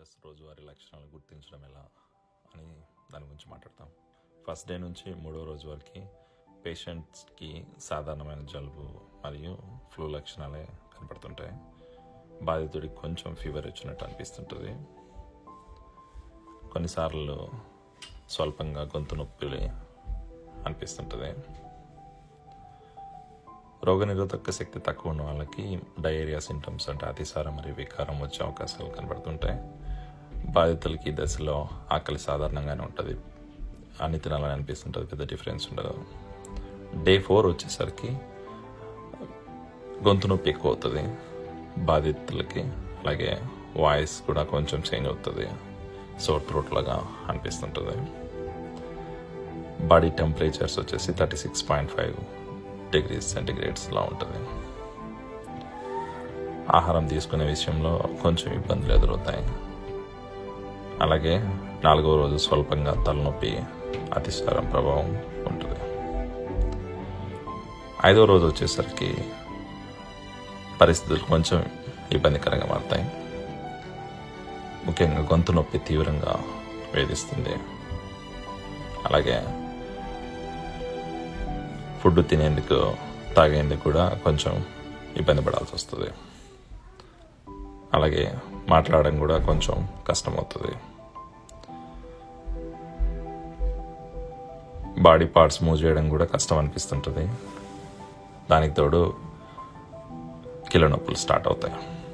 virus రోజువారీ లక్షణాలు గుర్తించడం ఎలా అని దాని గురించి మాట్లాడతాం ఫస్ట్ డే నుంచి మూడో రోజు వరకు పేషెంట్స్కి సాధారణమైన జలుబు మరియు ఫ్లూ లక్షణాలే కనపడుతుంటాయి బాధితుడికి కొంచెం ఫీవర్ వచ్చినట్టు అనిపిస్తుంటుంది కొన్నిసార్లు స్వల్పంగా గొంతు నొప్పి అనిపిస్తుంటుంది రోగనిరోధక శక్తి తక్కువ ఉన్న వాళ్ళకి డయేరియా సింటమ్స్ అంటే అతిసారం మరియు వికారం వచ్చే అవకాశాలు కనబడుతుంటాయి బాధితులకి ఈ దశలో ఆకలి సాధారణంగానే ఉంటుంది అన్ని తినాలని అనిపిస్తుంటుంది పెద్ద డిఫరెన్స్ ఉండదు డే ఫోర్ వచ్చేసరికి గొంతు నొప్పి ఎక్కువ అవుతుంది బాధితులకి అలాగే వాయిస్ కూడా కొంచెం చేంజ్ అవుతుంది సోర్ థ్రోట్ లాగా అనిపిస్తుంటుంది బాడీ టెంపరేచర్స్ వచ్చేసి thirty six point five degrees సెంటిగ్రేడ్స్లా ఉంటుంది ఆహారం తీసుకునే విషయంలో కొంచెం ఇబ్బందులు ఎదురవుతాయి అలాగే నాలుగవ రోజు స్వల్పంగా తలనొప్పి అతిసారం ప్రభావం ఉంటుంది ఐదవ రోజు వచ్చేసరికి పరిస్థితులు కొంచెం ఇబ్బందికరంగా మారుతాయి ముఖ్యంగా గొంతు నొప్పి తీవ్రంగా వేధిస్తుంది అలాగే ఫుడ్ తినేందుకు తాగేందుకు కూడా కొంచెం ఇబ్బంది పడాల్సి వస్తుంది అలాగే మాట్లాడడం కూడా కొంచెం కష్టమవుతుంది బాడీ పార్ట్స్ మూవ్ చేయడం కూడా కష్టం అనిపిస్తుంటుంది దానికి తోడు కీళ్ళ నొప్పులు స్టార్ట్ అవుతాయి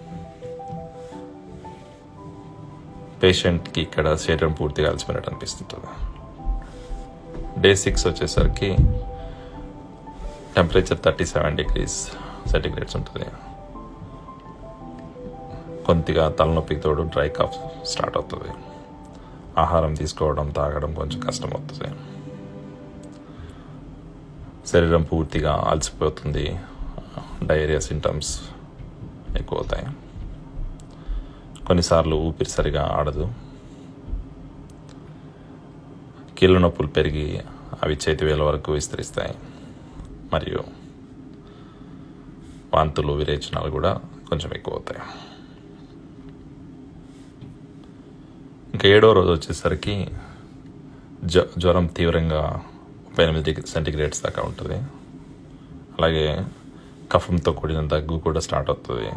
పేషెంట్కి ఇక్కడ శరీరం పూర్తిగా అలసిపోయినట్టు అనిపిస్తుంటుంది డే సిక్స్ వచ్చేసరికి temperature thirty seven degrees centigrades ఉంటుంది కొద్దిగా తలనొప్పికి తోడు డ్రై కాఫ్ స్టార్ట్ అవుతుంది ఆహారం తీసుకోవడం తాగడం కొంచెం కష్టం అవుతుంది శరీరం పూర్తిగా అలసిపోతుంది డయేరియా సింటమ్స్ ఎక్కువ అవుతాయి కొన్నిసార్లు ఊపిరి సరిగా ఆడదు కీళ్ళ నొప్పులు పెరిగి అవి చేతివేల వరకు విస్తరిస్తాయి మరియు వాంతులు విరేచనాలు కూడా కొంచెం ఎక్కువ అవుతాయి ఇంకా ఏడో రోజు వచ్చేసరికి జ్వ జ్వరం తీవ్రంగా ముప్పై ఎనిమిది డిగ్రీ సెంటిగ్రేడ్స్ దాకా ఉంటుంది అలాగే కఫంతో కూడిన దగ్గు కూడా స్టార్ట్ అవుతుంది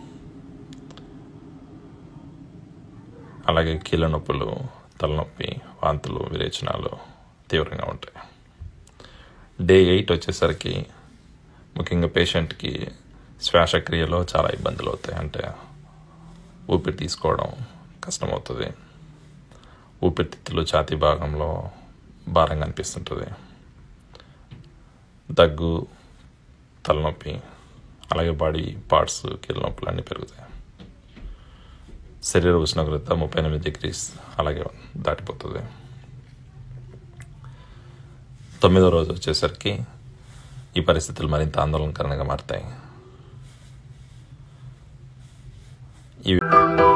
అలాగే కీళ్ళ నొప్పులు తలనొప్పి వాంతులు విరేచనాలు తీవ్రంగా ఉంటాయి డే ఎయిట్ వచ్చేసరికి ముఖ్యంగా పేషెంట్కి శ్వాసక్రియలో చాలా ఇబ్బందులు అవుతాయి అంటే ఊపిరి తీసుకోవడం కష్టమవుతుంది ఊపిరితిత్తులు ఛాతీ భాగంలో భారంగా అనిపిస్తుంటుంది దగ్గు తలనొప్పి అలాగే బాడీ పార్ట్స్ కీళ్ళ నొప్పులు అన్నీ పెరుగుతాయి శరీర ఉష్ణోగ్రత ముప్పై ఎనిమిది డిగ్రీస్ అలాగే దాటిపోతుంది తొమ్మిదో రోజు వచ్చేసరికి ఈ పరిస్థితులు మరింత ఆందోళనకరంగా మారుతాయి ఇవి